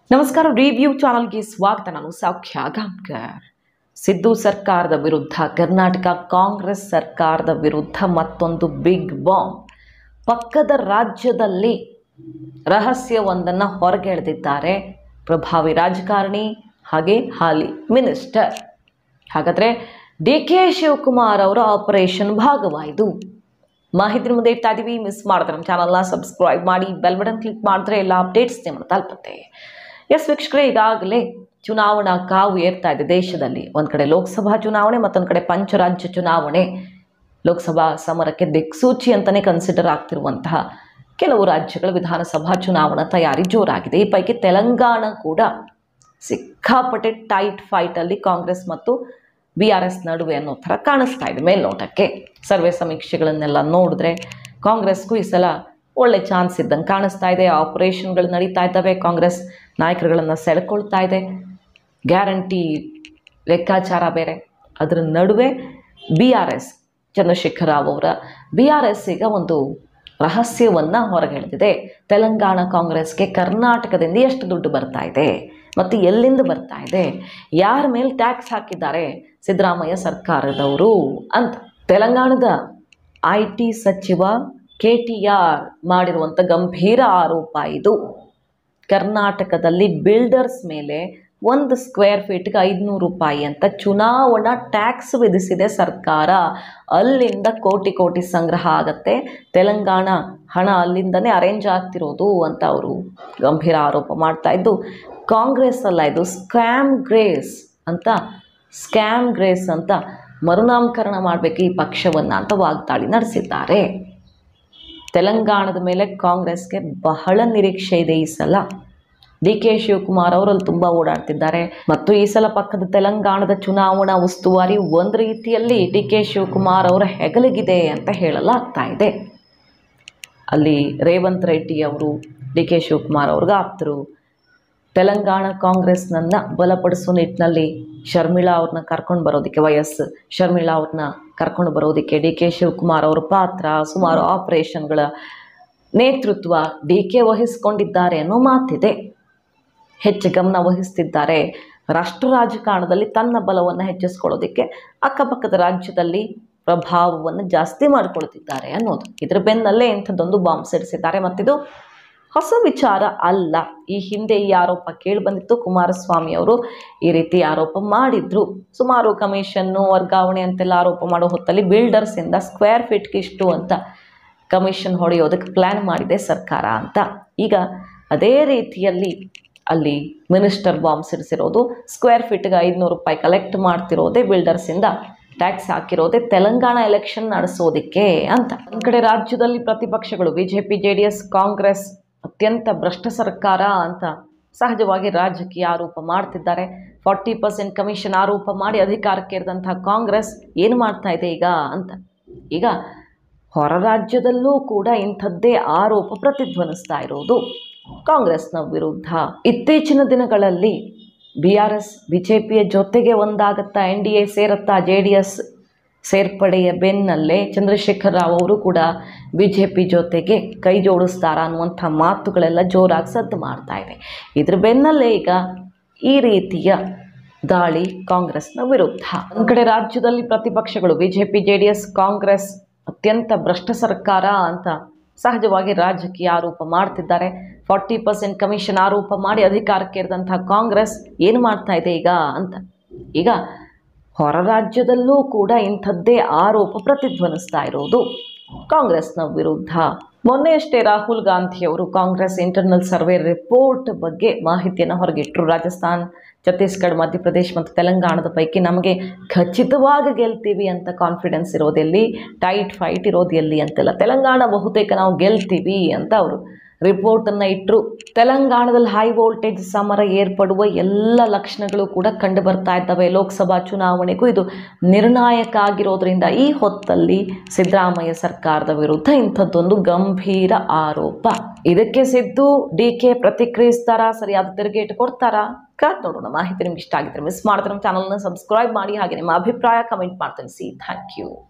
ನಮಸ್ಕಾರ ರಿವ್ಯೂ ಚಾನಲ್ಗೆ ಸ್ವಾಗತ ನಾನು ಸೌಖ್ಯ ಗಾಂವ್ಕರ್ ಸಿದ್ದು ಸರ್ಕಾರದ ವಿರುದ್ಧ ಕರ್ನಾಟಕ ಕಾಂಗ್ರೆಸ್ ಸರ್ಕಾರದ ವಿರುದ್ಧ ಮತ್ತೊಂದು ಬಿಗ್ ಬಾಂಬ್ ಪಕ್ಕದ ರಾಜ್ಯದಲ್ಲಿ ರಹಸ್ಯವೊಂದನ್ನು ಹೊರಗೆಳೆದಿದ್ದಾರೆ ಪ್ರಭಾವಿ ರಾಜಕಾರಣಿ ಹಾಗೆ ಹಾಲಿ ಮಿನಿಸ್ಟರ್ ಹಾಗಾದರೆ ಡಿ ಕೆ ಶಿವಕುಮಾರ್ ಅವರ ಆಪರೇಷನ್ ಭಾಗವಾಯಿತು ಮಾಹಿತಿ ಮುಂದೆ ಇಡ್ತಾ ಇದೀವಿ ಮಿಸ್ ಮಾಡಿದ್ರೆ ನಮ್ಮ ಚಾನಲ್ನ ಸಬ್ಸ್ಕ್ರೈಬ್ ಮಾಡಿ ಬೆಲ್ ಬಟನ್ ಕ್ಲಿಕ್ ಮಾಡಿದ್ರೆ ಎಲ್ಲ ಅಪ್ಡೇಟ್ಸ್ ನಿಮ್ಮನ್ನು ತಲುಪುತ್ತೆ ಎಸ್ ವೀಕ್ಷಕರೇ ಈಗಾಗಲೇ ಚುನಾವಣಾ ಕಾವು ಏರ್ತಾ ಇದೆ ದೇಶದಲ್ಲಿ ಒಂದು ಕಡೆ ಲೋಕಸಭಾ ಚುನಾವಣೆ ಮತ್ತೊಂದು ಕಡೆ ಪಂಚರಾಜ್ಯ ಚುನಾವಣೆ ಲೋಕಸಭಾ ಸಮರಕ್ಕೆ ದಿಕ್ಸೂಚಿ ಅಂತಲೇ ಕನ್ಸಿಡರ್ ಆಗ್ತಿರುವಂತಹ ಕೆಲವು ರಾಜ್ಯಗಳ ವಿಧಾನಸಭಾ ಚುನಾವಣಾ ತಯಾರಿ ಜೋರಾಗಿದೆ ಈ ಪೈಕಿ ತೆಲಂಗಾಣ ಕೂಡ ಸಿಕ್ಕಾಪಟ್ಟೆ ಟೈಟ್ ಫೈಟಲ್ಲಿ ಕಾಂಗ್ರೆಸ್ ಮತ್ತು ಬಿ ಆರ್ ಎಸ್ ನಡುವೆ ಅನ್ನೋ ಥರ ಕಾಣಿಸ್ತಾ ಇದೆ ಮೇಲ್ನೋಟಕ್ಕೆ ಸರ್ವೆ ಸಮೀಕ್ಷೆಗಳನ್ನೆಲ್ಲ ನೋಡಿದ್ರೆ ಕಾಂಗ್ರೆಸ್ಗೂ ಈ ಸಲ ಒಳ್ಳೆ ಚಾನ್ಸ್ ಇದ್ದಂಗೆ ಕಾಣಿಸ್ತಾ ಇದೆ ಆಪರೇಷನ್ಗಳು ನಡೀತಾ ಇದ್ದಾವೆ ಕಾಂಗ್ರೆಸ್ ನಾಯಕರುಗಳನ್ನು ಸೆಳ್ಕೊಳ್ತಾ ಇದೆ ಗ್ಯಾರಂಟಿ ಲೆಕ್ಕಾಚಾರ ಬೇರೆ ಅದರ ನಡುವೆ B R S Chandrashekar Rao ಅವರ ಬಿ ಆರ್ ಎಸ್ ಈಗ ಒಂದು ರಹಸ್ಯವನ್ನು ಹೊರಗೆಳೆದಿದೆ ತೆಲಂಗಾಣ ಕಾಂಗ್ರೆಸ್ಗೆ ಕರ್ನಾಟಕದಿಂದ ಎಷ್ಟು ದುಡ್ಡು ಬರ್ತಾ ಇದೆ ಮತ್ತು ಎಲ್ಲಿಂದ ಬರ್ತಾ ಇದೆ ಯಾರ ಮೇಲೆ ಟ್ಯಾಕ್ಸ್ ಹಾಕಿದ್ದಾರೆ ಸಿದ್ದರಾಮಯ್ಯ ಸರ್ಕಾರದವರು ಅಂತ ತೆಲಂಗಾಣದ ಐ ಟಿ ಸಚಿವ ಕೆ ಟಿ ಆರ್ ಮಾಡಿರುವಂಥ ಗಂಭೀರ ಆರೋಪ ಇದು ಕರ್ನಾಟಕದಲ್ಲಿ ಬಿಲ್ಡರ್ಸ್ ಮೇಲೆ ಒಂದು ಸ್ಕ್ವೇರ್ ಫೀಟ್ಗೆ ಐದುನೂರು ರೂಪಾಯಿ ಅಂತ ಚುನಾವಣಾ ಟ್ಯಾಕ್ಸ್ ವಿಧಿಸಿದೆ ಸರ್ಕಾರ ಅಲ್ಲಿಂದ ಕೋಟಿ ಕೋಟಿ ಸಂಗ್ರಹ ಆಗತ್ತೆ ತೆಲಂಗಾಣ ಹಣ ಅಲ್ಲಿಂದನೇ ಅರೇಂಜ್ ಆಗ್ತಿರೋದು ಅಂತ ಅವರು ಗಂಭೀರ ಆರೋಪ ಮಾಡ್ತಾ ಇದ್ದು ಕಾಂಗ್ರೆಸ್ ಅಲ್ಲ ಇದು ಸ್ಕ್ಯಾಮ್ ಗ್ರೇಸ್ ಅಂತ ಸ್ಕ್ಯಾಮ್ ಗ್ರೇಸ್ ಅಂತ ಮರುನಾಮಕರಣ ಮಾಡಬೇಕು ಈ ಪಕ್ಷವನ್ನು ಅಂತ ವಾಗ್ದಾಳಿ ನಡೆಸಿದ್ದಾರೆ ತೆಲಂಗಾಣದ ಮೇಲೆ ಕಾಂಗ್ರೆಸ್ಗೆ ಬಹಳ ನಿರೀಕ್ಷೆ ಇದೆ ಈ ಸಲ ಡಿ ಕೆ ಶಿವಕುಮಾರ್ ಅವರಲ್ಲಿ ತುಂಬ ಓಡಾಡ್ತಿದ್ದಾರೆ ಮತ್ತು ಈ ಸಲ ಪಕ್ಕದ ತೆಲಂಗಾಣದ ಚುನಾವಣಾ ಉಸ್ತುವಾರಿ ಒಂದು ರೀತಿಯಲ್ಲಿ ಡಿ ಕೆ ಶಿವಕುಮಾರ್ ಅವರ ಹೆಗಲಿಗಿದೆ ಅಂತ ಹೇಳಲಾಗ್ತಾ ಇದೆ ಅಲ್ಲಿ ರೇವಂತ್ ರೆಡ್ಡಿ ಅವರು ಡಿ ಕೆ ಶಿವಕುಮಾರ್ ಅವ್ರಿಗೆ ಆಪ್ತರು ತೆಲಂಗಾಣ ಕಾಂಗ್ರೆಸ್ನನ್ನು ಬಲಪಡಿಸೋ ನಿಟ್ಟಿನಲ್ಲಿ ಶರ್ಮಿಳಾ ಅವ್ರನ್ನ ಕರ್ಕೊಂಡು ಬರೋದಕ್ಕೆ ವಯಸ್ಸು ಶರ್ಮಿಳಾ ಅವ್ರನ್ನ ಕರ್ಕೊಂಡು ಬರೋದಕ್ಕೆ ಡಿ ಕೆ ಶಿವಕುಮಾರ್ ಅವರ ಪಾತ್ರ ಸುಮಾರು ಆಪರೇಷನ್ಗಳ ನೇತೃತ್ವ ಡಿ ಕೆ ವಹಿಸ್ಕೊಂಡಿದ್ದಾರೆ ಅನ್ನೋ ಮಾತಿದೆ ಹೆಚ್ಚು ಗಮನ ವಹಿಸ್ತಿದ್ದಾರೆ ರಾಷ್ಟ್ರ ರಾಜಕಾರಣದಲ್ಲಿ ತನ್ನ ಬಲವನ್ನು ಹೆಚ್ಚಿಸ್ಕೊಳ್ಳೋದಕ್ಕೆ ಅಕ್ಕಪಕ್ಕದ ರಾಜ್ಯದಲ್ಲಿ ಪ್ರಭಾವವನ್ನು ಜಾಸ್ತಿ ಮಾಡಿಕೊಳ್ತಿದ್ದಾರೆ ಅನ್ನೋದು ಇದರ ಬೆನ್ನಲ್ಲೇ ಇಂಥದ್ದೊಂದು ಬಾಂಬ್ ಸಿಡಿಸಿದ್ದಾರೆ ಮತ್ತಿದು ಹೊಸ ವಿಚಾರ ಅಲ್ಲ ಈ ಹಿಂದೆ ಈ ಆರೋಪ ಕೇಳಿಬಂದಿತ್ತು ಕುಮಾರಸ್ವಾಮಿ ಅವರು ಈ ರೀತಿ ಆರೋಪ ಮಾಡಿದ್ರು ಸುಮಾರು ಕಮಿಷನ್ನು ವರ್ಗಾವಣೆ ಅಂತೆಲ್ಲ ಆರೋಪ ಮಾಡೋ ಹೊತ್ತಲ್ಲಿ ಬಿಲ್ಡರ್ಸಿಂದ ಸ್ಕ್ವೇರ್ ಫೀಟ್ಗೆ ಇಷ್ಟು ಅಂತ ಕಮಿಷನ್ ಹೊಡೆಯೋದಕ್ಕೆ ಪ್ಲ್ಯಾನ್ ಮಾಡಿದೆ ಸರ್ಕಾರ ಅಂತ ಈಗ ಅದೇ ರೀತಿಯಲ್ಲಿ ಅಲ್ಲಿ ಮಿನಿಸ್ಟರ್ ಬಾಂಬ್ ಸಿಡಿಸಿರೋದು ಸ್ಕ್ವೇರ್ ಫೀಟ್ಗೆ ಐದುನೂರು ರೂಪಾಯಿ ಕಲೆಕ್ಟ್ ಮಾಡ್ತಿರೋದೇ ಬಿಲ್ಡರ್ಸಿಂದ ಟ್ಯಾಕ್ಸ್ ಹಾಕಿರೋದೇ ತೆಲಂಗಾಣ ಎಲೆಕ್ಷನ್ ನಡೆಸೋದಕ್ಕೆ ಅಂತ ಒಂದು ಕಡೆ ರಾಜ್ಯದಲ್ಲಿ ಪ್ರತಿಪಕ್ಷಗಳು B J P J D S Congress ಅತ್ಯಂತ ಭ್ರಷ್ಟ ಸರ್ಕಾರ ಅಂತ ಸಹಜವಾಗಿ ರಾಜ್ಯಕ್ಕೆ ಆರೋಪ ಮಾಡ್ತಿದ್ದಾರೆ ಫಾರ್ಟಿ ಪರ್ಸೆಂಟ್ ಕಮಿಷನ್ ಆರೋಪ ಮಾಡಿ ಅಧಿಕಾರಕ್ಕೆ ಇರಿದಂಥ ಕಾಂಗ್ರೆಸ್ ಏನು ಮಾಡ್ತಾ ಇದೆ ಈಗ ಅಂತ ಈಗ ಹೊರ ರಾಜ್ಯದಲ್ಲೂ ಕೂಡ ಇಂಥದ್ದೇ ಆರೋಪ ಪ್ರತಿಧ್ವನಿಸ್ತಾ ಇರೋದು ಕಾಂಗ್ರೆಸ್ನ ವಿರುದ್ಧ ಇತ್ತೀಚಿನ ದಿನಗಳಲ್ಲಿ B R S B J ಪಿಯ ಜೊತೆಗೆ ಒಂದಾಗತ್ತಾ ಎನ್ ಡಿ ಎ ಸೇರತ್ತಾ ಜೆ ಡಿ ಎಸ್ ಸೇರ್ಪಡೆಯ ಬೆನ್ನಲ್ಲೇ ಚಂದ್ರಶೇಖರ್ ರಾವ್ ಅವರು ಕೂಡ ಬಿ ಜೆ ಪಿ ಜೊತೆಗೆ ಕೈ ಜೋಡಿಸ್ತಾರ ಅನ್ನುವಂಥ ಮಾತುಗಳೆಲ್ಲ ಜೋರಾಗಿ ಸದ್ದು ಮಾಡ್ತಾ ಇದೆ ಇದ್ರ ಬೆನ್ನಲ್ಲೇ ಈಗ ಈ ರೀತಿಯ ದಾಳಿ ಕಾಂಗ್ರೆಸ್ನ ವಿರುದ್ಧ ಒಂದು ಕಡೆ ರಾಜ್ಯದಲ್ಲಿ ಪ್ರತಿಪಕ್ಷಗಳು B J P J D S Congress ಅತ್ಯಂತ ಭ್ರಷ್ಟ ಸರ್ಕಾರ ಅಂತ ಸಹಜವಾಗಿ ರಾಜ್ಯಕ್ಕೆ ಆರೋಪ ಮಾಡ್ತಿದ್ದಾರೆ ಫಾರ್ಟಿ ಪರ್ಸೆಂಟ್ ಕಮಿಷನ್ ಆರೋಪ ಮಾಡಿ ಅಧಿಕಾರಕ್ಕೆ ಇರಿದಂಥ ಕಾಂಗ್ರೆಸ್ ಏನು ಮಾಡ್ತಾ ಇದೆ ಈಗ ಅಂತ ಈಗ ಹೊರ ರಾಜ್ಯದಲ್ಲೂ ಕೂಡ ಇಂಥದ್ದೇ ಆರೋಪ ಪ್ರತಿಧ್ವನಿಸ್ತಾ ಇರೋದು ಕಾಂಗ್ರೆಸ್ನ ವಿರುದ್ಧ ಮೊನ್ನೆಯಷ್ಟೇ ರಾಹುಲ್ ಗಾಂಧಿಯವರು ಕಾಂಗ್ರೆಸ್ ಇಂಟರ್ನಲ್ ಸರ್ವೆ ರಿಪೋರ್ಟ್ ಬಗ್ಗೆ ಮಾಹಿತಿಯನ್ನು ಹೊರಗಿಟ್ಟರು ರಾಜಸ್ಥಾನ್ ಛತ್ತೀಸ್ಗಢ ಮಧ್ಯಪ್ರದೇಶ ಮತ್ತು ತೆಲಂಗಾಣದ ಪೈಕಿ ನಮಗೆ ಖಚಿತವಾಗಿ ಗೆಲ್ತೀವಿ ಅಂತ ಕಾನ್ಫಿಡೆನ್ಸ್ ಇರೋದೆಲ್ಲಿ ಟೈಟ್ ಫೈಟ್ ಇರೋದು ಎಲ್ಲಿ ಅಂತೆಲ್ಲ ತೆಲಂಗಾಣ ಬಹುತೇಕ ನಾವು ಗೆಲ್ತೀವಿ ಅಂತ ಅವರು ರಿಪೋರ್ಟನ್ನು ಇಟ್ಟರು ತೆಲಂಗಾಣದಲ್ಲಿ ಹೈ ವೋಲ್ಟೇಜ್ ಸಮರ ಏರ್ಪಡುವ ಎಲ್ಲ ಲಕ್ಷಣಗಳು ಕೂಡ ಕಂಡು ಬರ್ತಾ ಇದ್ದಾವೆ ಲೋಕಸಭಾ ಚುನಾವಣೆಗೂ ಇದು ನಿರ್ಣಾಯಕ ಆಗಿರೋದ್ರಿಂದ ಈ ಹೊತ್ತಲ್ಲಿ ಸಿದ್ದರಾಮಯ್ಯ ಸರ್ಕಾರದ ವಿರುದ್ಧ ಇಂಥದ್ದೊಂದು ಗಂಭೀರ ಆರೋಪ ಇದಕ್ಕೆ ಸಿದ್ದು ಡಿ ಕೆ ಪ್ರತಿಕ್ರಿಯಿಸ್ತಾರಾ ಸರಿಯಾದ ತಿರುಗೇಟು ಕೊಡ್ತಾರಾ ಕಾದ್ ನೋಡೋಣ ಮಾಹಿತಿ ನಿಮ್ಗೆ ಇಷ್ಟ ಆಗಿದ್ರೆ ಮಿಸ್ ಮಾಡಿದ್ರೆ ನಮ್ಮ ಚಾನಲ್ನ ಸಬ್ಸ್ಕ್ರೈಬ್ ಮಾಡಿ ಹಾಗೆ ನಿಮ್ಮ ಅಭಿಪ್ರಾಯ ಕಮೆಂಟ್ ಮಾಡಿ ತಿಳಿಸಿ ಥ್ಯಾಂಕ್ ಯು